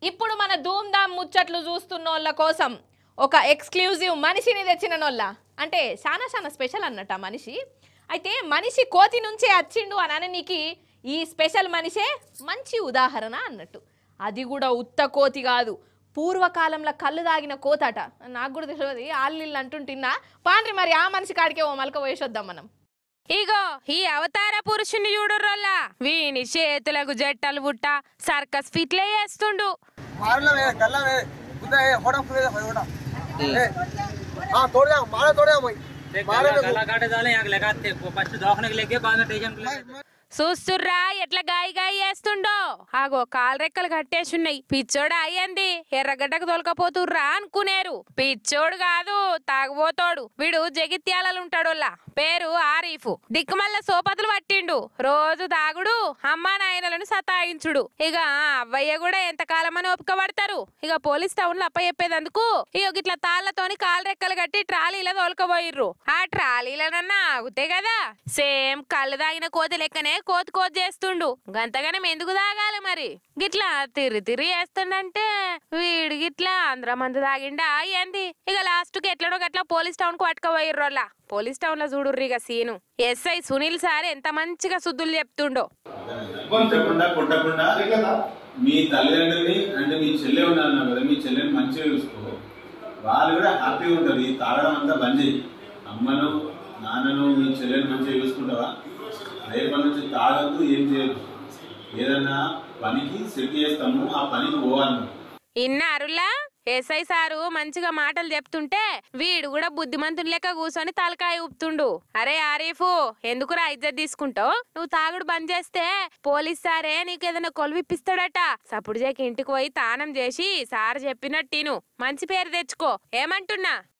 ఇప్పుడు మన ధూమ్ధామ్ ముచ్చట్లు చూస్తున్న వాళ్ళ కోసం ఒక ఎక్స్క్లూజివ్ మనిషిని తెచ్చిన నోళ్ళ అంటే చాలా చాలా స్పెషల్ అన్నట్టు ఆ మనిషి అయితే మనిషి కోతి నుంచే వచ్చిండు అని అననీకి ఈ స్పెషల్ మనిషే మంచి ఉదాహరణ అన్నట్టు అది కూడా ఉత్త కోతి కాదు పూర్వకాలంలో కళ్ళు దాగిన కోతట నాకు కూడా తెలియదు ఆళ్ళు అంటుంటిన్నా పాండ్రి మరి ఆ మనిషి కాడికే ఓ మలక వేసొద్దాం మనం ఇగో ఈ అవతార పురుషుని చూడుర్రోల్లా వీని చేతులకు జట్టలు బుట్ట సర్కస్ ఫిట్లే చేస్తుండు मारला वे गल्ला वे खुदा है होड़ा खुदा है होड़ा हां तोड़ जा मारा तोड़ जा भाई मारे गला गला काटे डाले यहाँ लगाते फर्स्ट दवाखाने के लेके बाद में टेंशन के लेके చూస్తుర్రా ఎట్లా గాయ గాయ చేస్తుండో ఆగో కాలు రెక్కలు కట్టేసున్నాయి పిచ్చోడు అయ్యంది ఎర్రగడ్డకు తొలకపోతుర్రా అనుకునేరు పిచ్చోడు కాదు తాగుబోతోడు వీడు జగిత్యాలలుంటాడోల్లా పేరు ఆరీఫ్ దిక్కుమల్ల సోపతులు పట్టిండు రోజు తాగుడు అమ్మా నాయనలను సతాయించుడు ఇక అవ్వయ్య కూడా ఎంతకాలం అని ఓపిక పడతారు ఇక పోలీస్ టౌన్ లో అప్ప చెప్పేదందుకు ఇక ఇట్లా తాళ్లతోని కాలు రెక్కలు కట్టి ట్రాలీలో తోలుకపోయిర్రు ఆ ట్రాలీలనన్నా ఆగుతే కదా సేమ్ కళ్ళు తాగిన కోతి లెక్కనే కోతి కోతి చేస్తుండు గంతగానం ఎందుకు తాగాలి మరి గిట్లా తిరి తిరి చేస్తుండంటే వీడు గిట్లా అందరం మంది తాగిండా ఏంది ఇక లాస్ట్ కి ఎట్లనో గట్లా పోలీస్ టౌన్ కు పట్టుకపోయిర్రోల్లా పోలీస్ టౌన్ లో చూడుర్రి ఇక సీను ఎస్ఐ సునీల్ సార్ ఎంత మంచిగా సుద్దులు చెప్తుండో కొట్టకుండా కొట్టకుండా మీ తల్లిదండ్రులని అంటే మీ చెల్లె ఉన్నారు కదా మీ చెల్లెని మంచిగా చూసుకో వాళ్ళు కూడా హ్యాపీగా ఉంటారు ఈ తాగడం అంతా బంద్ చేయి అమ్మను నాన్నను మీ చెల్లెని మంచిగా చూసుకుంటావా రేపటి నుంచి తాగద్దు ఏం చేయదు ఏదన్నా పనికి సెట్ చేస్తాము ఆ పనికి పోవాలి నువ్వు. ఇన్నారులా ఎస్ఐ సారు మంచిగా మాటలు చెప్తుంటే వీడు కూడా బుద్ధిమంతుని లెక్క కూర్చొని తలకాయ ఊపుతుండు అరే ఆరీఫు ఎందుకురా ఇజ్జత్ తీసుకుంటావు నువ్వు తాగుడు బంద్ చేస్తే పోలీస్ సారే నీకు ఏదైనా కొలువిప్పిస్తాడట సప్పుడు చేకి ఇంటికి పోయి తానం చేసి సార్ చెప్పినట్టు మంచి పేరు తెచ్చుకో ఏమంటున్నా